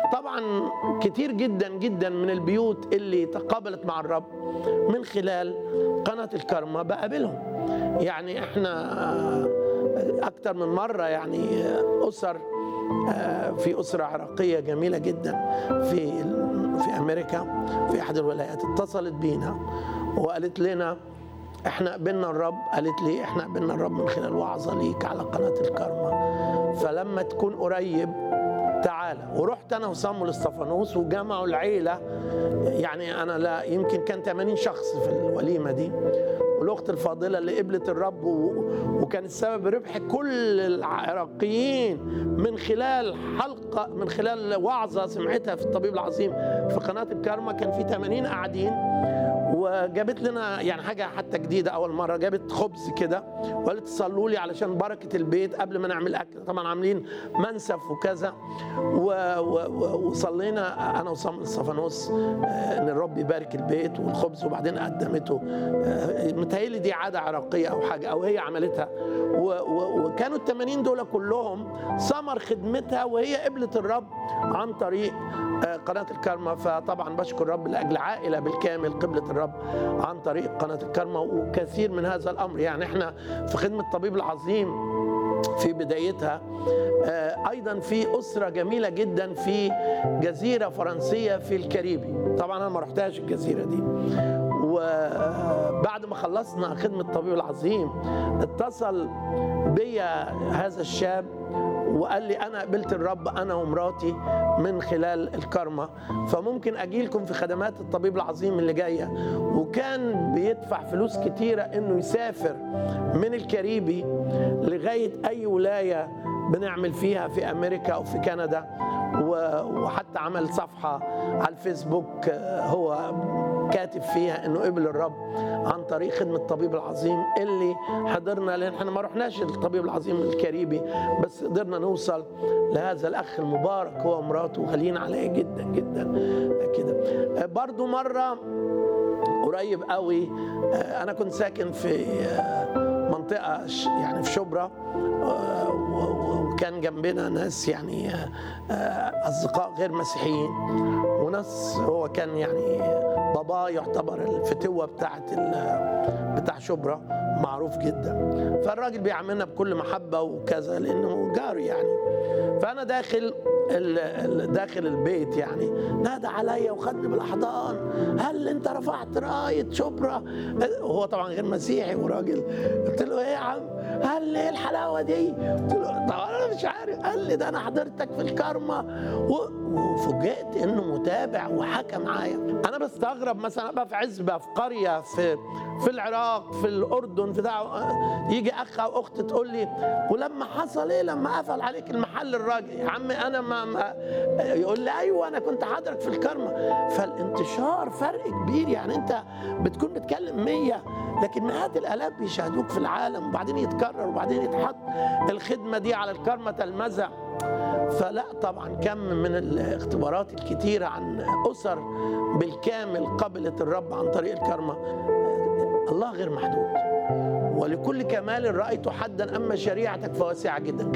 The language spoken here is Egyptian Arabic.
طبعا كتير جدا جدا من البيوت اللي تقابلت مع الرب من خلال قناة الكرمة بقابلهم يعني احنا أكتر من مرة يعني أسر في أسرة عراقية جميلة جدا في في أمريكا في أحد الولايات اتصلت بينا وقالت لنا احنا قبلنا الرب قالت لي احنا قبلنا الرب من خلال وعظة ليك على قناة الكرمة فلما تكون قريب تعالى ورحت انا وصامول استفانوس وجمعوا العيله يعني انا لا يمكن كان 80 شخص في الوليمه دي والاخت الفاضله اللي قبلت الرب و... وكان السبب ربح كل العراقيين من خلال حلقه من خلال وعظه سمعتها في الطبيب العظيم في قناه الكرمه كان في 80 قاعدين وجابت لنا يعني حاجه حتى جديده اول مره جابت خبز كده وقالت صلوا لي علشان بركه البيت قبل ما نعمل اكل طبعا عاملين منسف وكذا و و وصلينا انا وصام الصفانوس ان الرب يبارك البيت والخبز وبعدين قدمته متهيألي دي عاده عراقيه او حاجه او هي عملتها و و وكانوا ال 80 دول كلهم ثمر خدمتها وهي قبلت الرب عن طريق قناه الكرمه فطبعا بشكر الرب لاجل عائله بالكامل قبلت الرب عن طريق قناه الكرمه وكثير من هذا الامر يعني احنا في خدمه الطبيب العظيم في بدايتها ايضا في اسره جميله جدا في جزيره فرنسيه في الكاريبي طبعا انا ما رحتهاش الجزيره دي وبعد ما خلصنا خدمه الطبيب العظيم اتصل بيا هذا الشاب وقال لي انا قبلت الرب انا ومراتي من خلال الكرمة فممكن اجي لكم في خدمات الطبيب العظيم اللي جايه وكان بيدفع فلوس كتيره انه يسافر من الكاريبي لغايه اي ولايه بنعمل فيها في امريكا او في كندا وحتى عمل صفحه على الفيسبوك هو كاتب فيها انه قبل الرب عن طريق خدمه الطبيب العظيم اللي حضرنا لان احنا ما رحناش الطبيب العظيم الكاريبي بس قدرنا نوصل لهذا الاخ المبارك هو ومراته غاليين عليا جدا جدا كده برضو مره قريب قوي انا كنت ساكن في منطقه يعني في شبرا وكان جنبنا ناس يعني اصدقاء غير مسيحيين وناس هو كان يعني باباه يعتبر الفتوه بتاعت بتاع شبرا معروف جدا فالراجل بيعاملنا بكل محبه وكذا لانه جاري يعني فانا داخل داخل البيت يعني نادى عليا وخدني بالاحضان هل انت رفعت رايه شبرا وهو طبعا غير مسيحي وراجل قلت له ايه يا عم قال لي ايه الحلاوه دي قلت له طبعا انا مش عارف قال لي ده انا حضرتك في الكرمه وفوجئت انه متابع وحكى معايا انا بستغرب مثلا ابقى في عزبه في قريه في في العراق في الاردن في دعوة يجي اخ او اخت تقول لي ولما حصل ايه لما قفل عليك المحل الراجل يا عم انا ما, ما يقول لي ايوه انا كنت حاضرك في الكرمه فالانتشار فرق كبير يعني انت بتكون بتكلم 100 لكن مئات الالاف بيشاهدوك في العالم وبعدين يتكرر وبعدين يتحط الخدمه دي على الكرمه تلمذه فلا طبعا كم من الاختبارات الكتيرة عن أسر بالكامل قبلت الرب عن طريق الكرمة الله غير محدود ولكل كمال رأيت حدا أما شريعتك فواسعة جدا